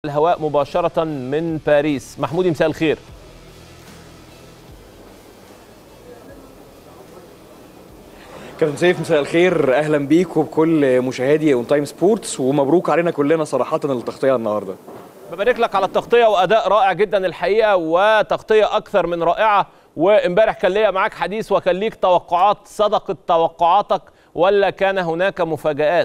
الهواء مباشرة من باريس محمودي مساء الخير كابتن سيف مساء الخير اهلا بيك وبكل مشاهدي اون تايم سبورتس ومبروك علينا كلنا صراحه التغطيه النهارده ببارك لك على التغطية وأداء رائع جدا الحقيقة وتغطية أكثر من رائعة وامبارح كان ليا معاك حديث وكان ليك توقعات صدقت توقعاتك ولا كان هناك مفاجآت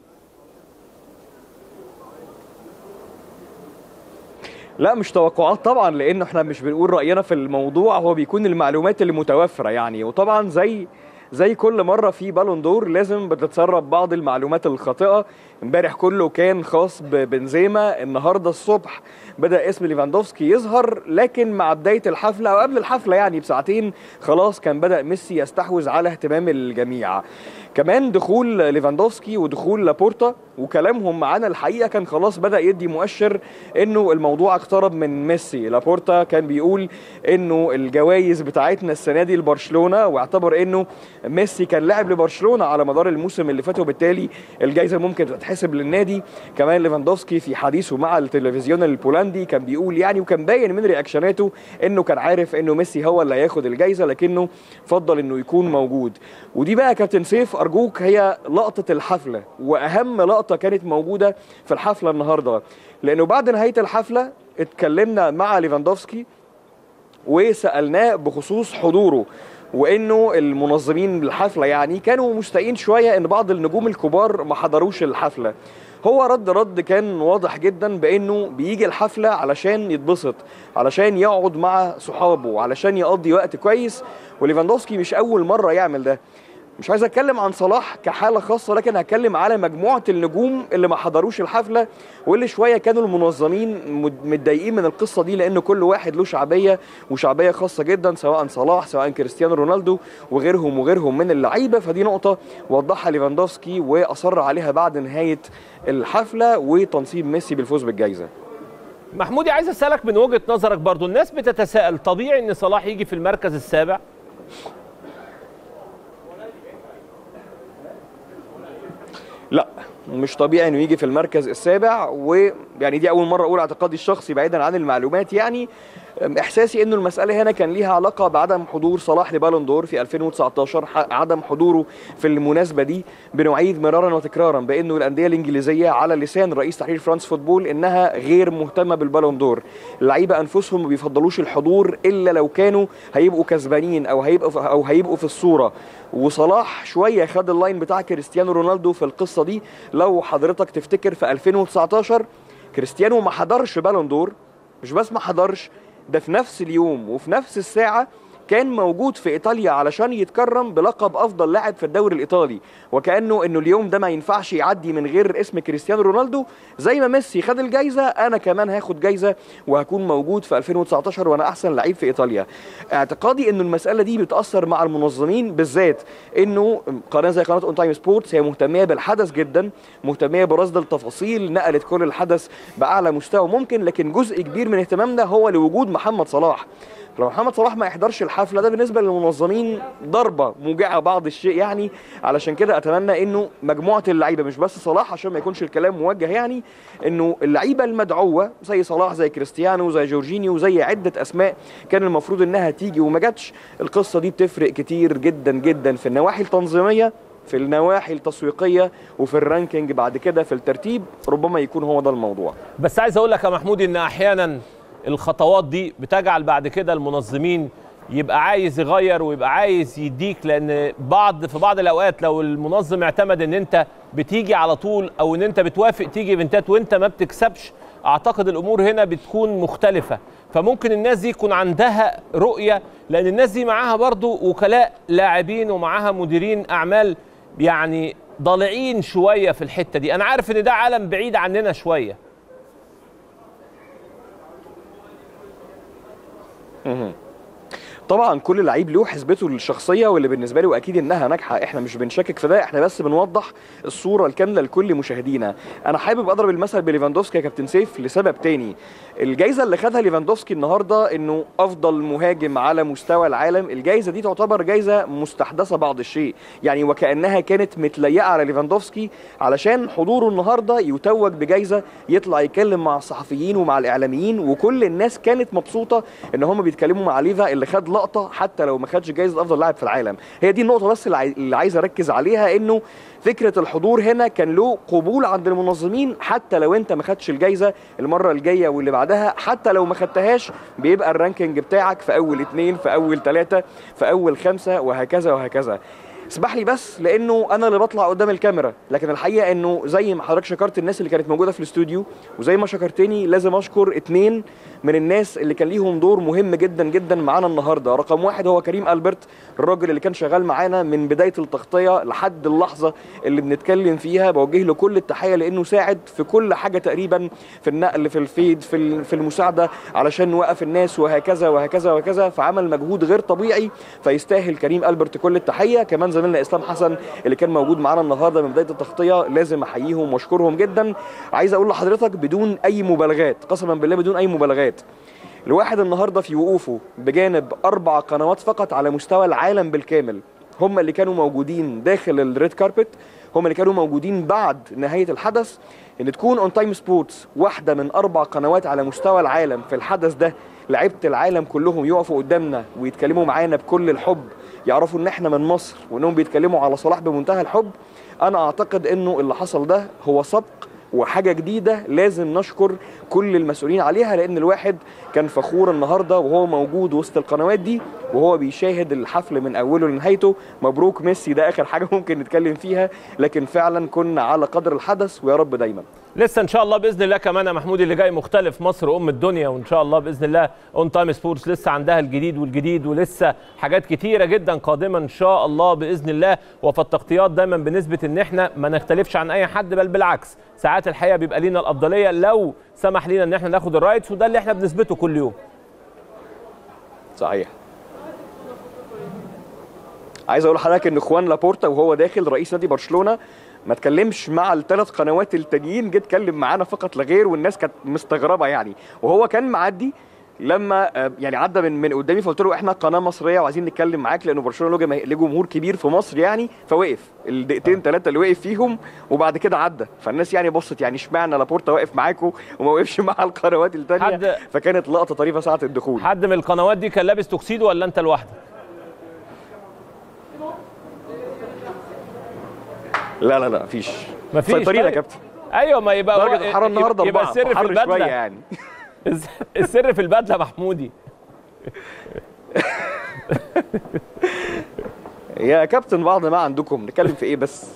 لا مش توقعات طبعا لان احنا مش بنقول راينا في الموضوع هو بيكون المعلومات اللي متوفره يعني وطبعا زي زي كل مره في بالون دور لازم بتتسرب بعض المعلومات الخاطئه امبارح كله كان خاص ببنزيما النهارده الصبح بدا اسم ليفاندوفسكي يظهر لكن مع بدايه الحفله او قبل الحفله يعني بساعتين خلاص كان بدا ميسي يستحوذ على اهتمام الجميع كمان دخول ليفاندوفسكي ودخول لابورتا وكلامهم معانا الحقيقه كان خلاص بدا يدي مؤشر انه الموضوع اقترب من ميسي لابورتا كان بيقول انه الجوائز بتاعتنا السنه دي لبرشلونه واعتبر انه ميسي كان لاعب لبرشلونه على مدار الموسم اللي فات وبالتالي الجائزه ممكن تتحسب للنادي كمان ليفاندوفسكي في حديثه مع التلفزيون البولندي كان بيقول يعني وكان باين من رياكشناته انه كان عارف انه ميسي هو اللي هياخد الجائزه لكنه فضل انه يكون موجود ودي بقى كابتن سيف ارجوك هي لقطه الحفله واهم لقطه كانت موجوده في الحفله النهارده لانه بعد نهايه الحفله اتكلمنا مع ليفاندوفسكي وسالناه بخصوص حضوره وانه المنظمين الحفله يعني كانوا مستائين شويه ان بعض النجوم الكبار ما حضروش الحفله هو رد رد كان واضح جدا بانه بيجي الحفله علشان يتبسط علشان يقعد مع صحابه علشان يقضي وقت كويس وليفاندوفسكي مش اول مره يعمل ده مش عايز اتكلم عن صلاح كحاله خاصه لكن هتكلم على مجموعه النجوم اللي ما حضروش الحفله واللي شويه كانوا المنظمين متضايقين من القصه دي لان كل واحد له شعبيه وشعبيه خاصه جدا سواء صلاح سواء كريستيانو رونالدو وغيرهم وغيرهم من اللعيبه فدي نقطه وضحها ليفاندوفسكي واصر عليها بعد نهايه الحفله وتنصيب ميسي بالفوز بالجائزه محمودي عايز اسالك من وجهه نظرك برضو الناس بتتساءل طبيعي ان صلاح يجي في المركز السابع لا مش طبيعي انه يجي في المركز السابع ويعني دي اول مره اقول اعتقادي الشخصي بعيدا عن المعلومات يعني احساسي انه المساله هنا كان ليها علاقه بعدم حضور صلاح لبالون دور في 2019 عدم حضوره في المناسبه دي بنعيد مرارا وتكرارا بانه الانديه الانجليزيه على لسان رئيس تحرير فرانس فوتبول انها غير مهتمه بالبالون دور اللعيبه انفسهم ما بيفضلوش الحضور الا لو كانوا هيبقوا كسبانين او هيبقوا او هيبقوا في الصوره وصلاح شويه خد اللاين بتاع كريستيانو رونالدو في القصه دي لو حضرتك تفتكر في 2019 كريستيانو ما حضرش بالون دور مش بس ما حضرش ده في نفس اليوم وفي نفس الساعة كان موجود في ايطاليا علشان يتكرم بلقب افضل لاعب في الدوري الايطالي وكانه انه اليوم ده ما ينفعش يعدي من غير اسم كريستيانو رونالدو زي ما ميسي خد الجايزه انا كمان هاخد جايزه وهكون موجود في 2019 وانا احسن لعيب في ايطاليا اعتقادي انه المساله دي بتاثر مع المنظمين بالذات انه قناه زي قناه اون تايم سبورتس هي مهتميه بالحدث جدا مهتميه برصد التفاصيل نقلت كل الحدث باعلى مستوى ممكن لكن جزء كبير من اهتمامنا هو لوجود محمد صلاح لو محمد صلاح ما يحضرش الحفله ده بالنسبه للمنظمين ضربه موجعه بعض الشيء يعني علشان كده اتمنى انه مجموعه اللعيبه مش بس صلاح عشان ما يكونش الكلام موجه يعني انه اللعيبه المدعوه زي صلاح زي كريستيانو زي جورجينيو زي عده اسماء كان المفروض انها تيجي وما جاتش القصه دي بتفرق كتير جدا جدا في النواحي التنظيميه في النواحي التسويقيه وفي الرانكينج بعد كده في الترتيب ربما يكون هو ده الموضوع بس عايز اقول لك يا محمود ان احيانا الخطوات دي بتجعل بعد كده المنظمين يبقى عايز يغير ويبقى عايز يديك لان بعض في بعض الاوقات لو المنظم اعتمد ان انت بتيجي على طول او ان انت بتوافق تيجي ايفنتات وانت ما بتكسبش اعتقد الامور هنا بتكون مختلفه فممكن الناس دي يكون عندها رؤيه لان الناس دي معاها برضو وكلاء لاعبين ومعاها مديرين اعمال يعني ضالعين شويه في الحته دي انا عارف ان ده عالم بعيد عننا شويه طبعا كل لعيب له حسبته الشخصيه واللي بالنسبه له اكيد انها ناجحه احنا مش بنشكك في ده احنا بس بنوضح الصوره الكامله لكل مشاهدينا انا حابب اضرب المثل بليفاندوفسكي يا كابتن سيف لسبب تاني الجائزه اللي خدها ليفاندوفسكي النهارده انه افضل مهاجم على مستوى العالم الجائزه دي تعتبر جائزه مستحدثه بعض الشيء يعني وكانها كانت متليقه على ليفاندوفسكي علشان حضوره النهارده يتوج بجائزه يطلع يتكلم مع الصحفيين ومع الاعلاميين وكل الناس كانت مبسوطه ان هم بيتكلموا مع ليفا اللي خد لقطه حتى لو ما خدش جائزه افضل لاعب في العالم هي دي النقطه بس اللي عاي- اللي عايز اركز عليها انه فكره الحضور هنا كان له قبول عند المنظمين حتى لو انت ما خدتش الجائزه المره الجايه واللي بعدها حتى لو ما خدتهاش بيبقى الرانكينج بتاعك في اول اثنين في اول ثلاثه في اول خمسه وهكذا وهكذا اسمح لي بس لانه انا اللي بطلع قدام الكاميرا لكن الحقيقه انه زي ما حضرتك شكرت الناس اللي كانت موجوده في الاستوديو وزي ما شكرتني لازم اشكر اتنين من الناس اللي كان ليهم دور مهم جدا جدا معانا النهارده رقم واحد هو كريم البرت الراجل اللي كان شغال معانا من بدايه التغطيه لحد اللحظه اللي بنتكلم فيها بوجه له كل التحيه لانه ساعد في كل حاجه تقريبا في النقل في الفيد في ال- في المساعده علشان نوقف الناس وهكذا وهكذا وهكذا فعمل مجهود غير طبيعي فيستاهل كريم البرت كل التحيه كمان زميلنا اسلام حسن اللي كان موجود معانا النهارده من بدايه التغطيه لازم احييهم واشكرهم جدا عايز اقول لحضرتك بدون اي مبالغات قسما بالله بدون اي مبالغات الواحد النهارده في وقوفه بجانب اربع قنوات فقط على مستوى العالم بالكامل هم اللي كانوا موجودين داخل الريد كاربت هم اللي كانوا موجودين بعد نهايه الحدث ان تكون اون تايم سبورتس واحده من اربع قنوات على مستوى العالم في الحدث ده لعيبه العالم كلهم يقفوا قدامنا ويتكلموا معانا بكل الحب يعرفوا ان احنا من مصر وانهم بيتكلموا على صلاح بمنتهى الحب انا اعتقد انه اللي حصل ده هو سبق وحاجه جديده لازم نشكر كل المسؤولين عليها لان الواحد كان فخور النهارده وهو موجود وسط القنوات دي وهو بيشاهد الحفل من اوله لنهايته مبروك ميسي ده اخر حاجه ممكن نتكلم فيها لكن فعلا كنا على قدر الحدث ويا رب دايما لسه ان شاء الله باذن الله كمان يا محمود اللي جاي مختلف مصر ام الدنيا وان شاء الله باذن الله اون تايم سبورتس لسه عندها الجديد والجديد ولسه حاجات كتيره جدا قادمه ان شاء الله باذن الله وفي التغطيات دايما بنثبت ان احنا ما نختلفش عن اي حد بل بالعكس ساعات الحقيقه بيبقى لينا الافضليه لو سمح لينا ان احنا ناخد الرايتس وده اللي احنا بنثبته كل يوم صحيح عايز اقول لحضرتك ان خوان لابورتا وهو داخل رئيس نادي برشلونه ما اتكلمش مع الثلاث قنوات التانيين جه اتكلم معانا فقط لا غير والناس كانت مستغربه يعني وهو كان معدي لما آه، يعني عدى من من قدامي فقلت له احنا قناه مصريه وعايزين نتكلم معاك لانه برشلونه له جما- له جمهور كبير في مصر يعني فوقف الدقيقتين ثلاثه اللي وقف فيهم وبعد كده عدى فالناس يعني بصت يعني اشمعنى لابورتا واقف معاكم وما وقفش مع القنوات الثانيه حد- فكانت لقطه طريفه ساعه الدخول حد من القنوات دي كان لابس توكسيدو ولا انت لوحدك لا لا لا مفيش مفيش سيطرين يا طيب. كابتن ايوه ما يبقى درجة الحرارة النهارده يبقى أربعة السر في حر شوية البدله يعني السر في البدله محمودي يا كابتن بعض ما عندكم نتكلم في ايه بس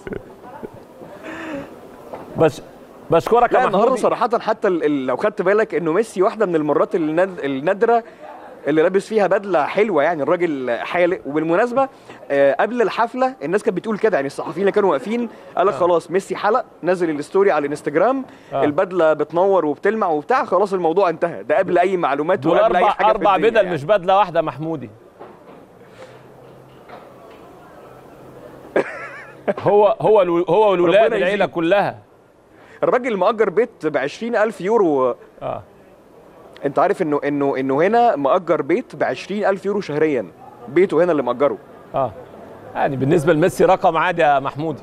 بس بشكرك لا يا النهارده محمود صراحة حتى ال- ال- لو خدت بالك انه ميسي واحدة من المرات الناد- النادرة اللي لابس فيها بدله حلوه يعني الراجل حالق وبالمناسبه آه، قبل الحفله الناس كانت بتقول كده يعني الصحفيين اللي كانوا واقفين قال لك خلاص ميسي حلق نزل الستوري على الانستجرام آه. البدله بتنور وبتلمع وبتاع خلاص الموضوع انتهى ده قبل اي معلومات دول وقبل اي اربع حاجه في اربع الدنيا بدل يعني. مش بدله واحده محمودي هو هو الو- هو والولاد ربنا العيله يزيد. كلها الراجل مأجر بيت ب 20000 يورو اه انت عارف انه انه انه هنا مأجر بيت ب 20000 يورو شهريا بيته هنا اللي مأجره اه يعني بالنسبه لميسي رقم عادي يا محمودي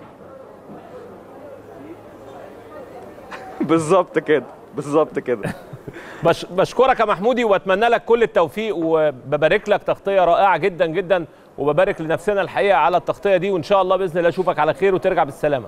بالظبط كده بالظبط كده بش بشكرك يا محمودي واتمنى لك كل التوفيق وببارك لك تغطيه رائعه جدا جدا وببارك لنفسنا الحقيقه على التغطيه دي وان شاء الله باذن الله اشوفك على خير وترجع بالسلامه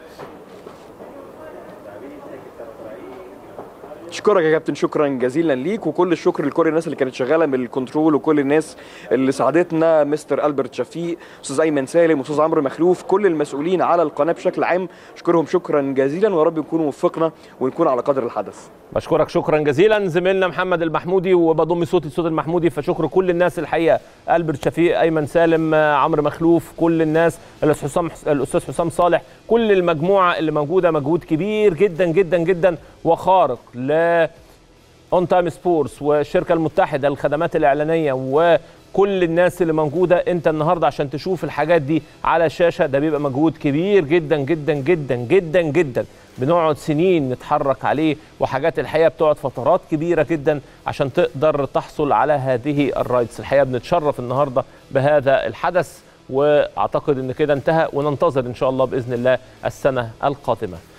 اشكرك يا كابتن شكرا جزيلا ليك وكل الشكر لكل الناس اللي كانت شغاله من الكنترول وكل الناس اللي ساعدتنا مستر البرت شفيق استاذ ايمن سالم استاذ عمرو مخلوف كل المسؤولين على القناه بشكل عام اشكرهم شكرا جزيلا ويا رب يكونوا وفقنا ونكون على قدر الحدث بشكرك شكرا جزيلا زميلنا محمد المحمودي وبضم صوتي لصوت المحمودي فشكر كل الناس الحقيقه البرت شفيق ايمن سالم آه، عمرو مخلوف كل الناس الاستاذ حسام الاستاذ حسام صالح كل المجموعه اللي موجوده مجهود كبير جدا جدا جدا وخارق ل اون تايم سبورتس والشركه المتحده للخدمات الاعلانيه كل الناس اللي موجوده انت النهارده عشان تشوف الحاجات دي على الشاشه ده بيبقى مجهود كبير جدا جدا جدا جدا جدا بنقعد سنين نتحرك عليه وحاجات الحقيقه بتقعد فترات كبيره جدا عشان تقدر تحصل على هذه الرايتس الحقيقه بنتشرف النهارده بهذا الحدث واعتقد ان كده انتهى وننتظر ان شاء الله باذن الله السنه القادمه